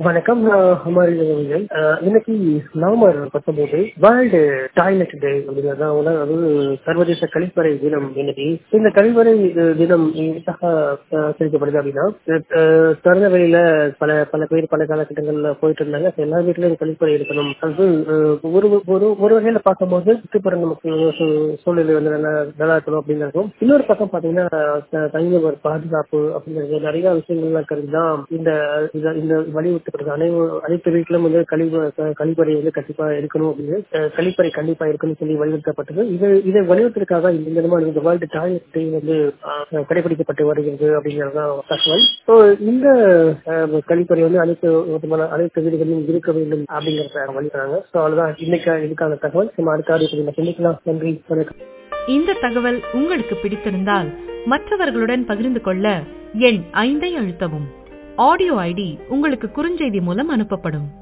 வணக்கம் நான் ஹமாரி ரவிகள் அஹ், இன்னைக்கு நவம்பர் பத்தொன்பது வேர்ல்டு டாய்லெட் டே அப்படிங்கிறது உலக அது சர்வதேச கழிப்பறை தினம் இன்னைக்கு இந்த கழிப்பறை அஹ், தினம் எதுக்காக அஹ், சிரிக்கப்படுது அப்படின்னா அஹ், திறந்த வெளியில பல பல பேர் பல காலகட்டங்கள்ல போயிட்டு இருந்தாங்க அப்ப எல்லா வீட்லயும் கழிப்பறை இருக்கணும் அது அஹ், ஒரு ஒரு ஒரு வகையில பார்க்கும்போது சுற்றுப்புறம் நமக்கு சூ- சூழ்நிலை வந்து நல்லா நல்லா இருக்கணும் அப்படிங்கிறதும் இன்னொரு பக்கம் பாத்தீங்கன்னா த- தனிநபர் பாதுகாப்பு அப்படிங்கிறது நிறைய விஷயங்கள்லாம் கருதி தான் இந்த இத- இந்த வலியுறுத்தப்படுது அனைவரு அனைத்து வீட்டிலும் வந்து கழிவு க- கழிப்பறை வந்து கண்டிப்பா இருக்கணும் அப்படின்னு அஹ், கழிப்பறை கண்டிப்பா இருக்கணும்னு சொல்லி வலியுறுத்தப்பட்டது இது இதை வலியுறுத்திற்காக இந்த விதமான இந்த வேர்ல்டு டாய்லெட் டே வந்து அஹ், கடைபிடிக்கப்பட்டு வருகிறது அப்படிங்கிறது தான் தகவல் ஸோ இந்த அஹ், கழிப்பறை வந்து அனைத்து விதமான அனைத்து வீடுகளிலும் இருக்க வேண்டும் அப்படிங்கிறத வலிக்கிறாங்க ஸோ அவ்வளவுதான் இன்னைக்கு இதுக்கான தகவல் நம்ம அடுத்த ஆடியோ சந்திக்கலாம் நன்றி வணக்கம் இந்த தகவல் உங்களுக்கு பிடித்திருந்தால் மற்றவர்களுடன் பகிர்ந்து கொள்ள எண் ஐந்தை அழுத்தவும் ஆடியோ ஐடி உங்களுக்கு குறுஞ்செய்தி மூலம் அனுப்பப்படும்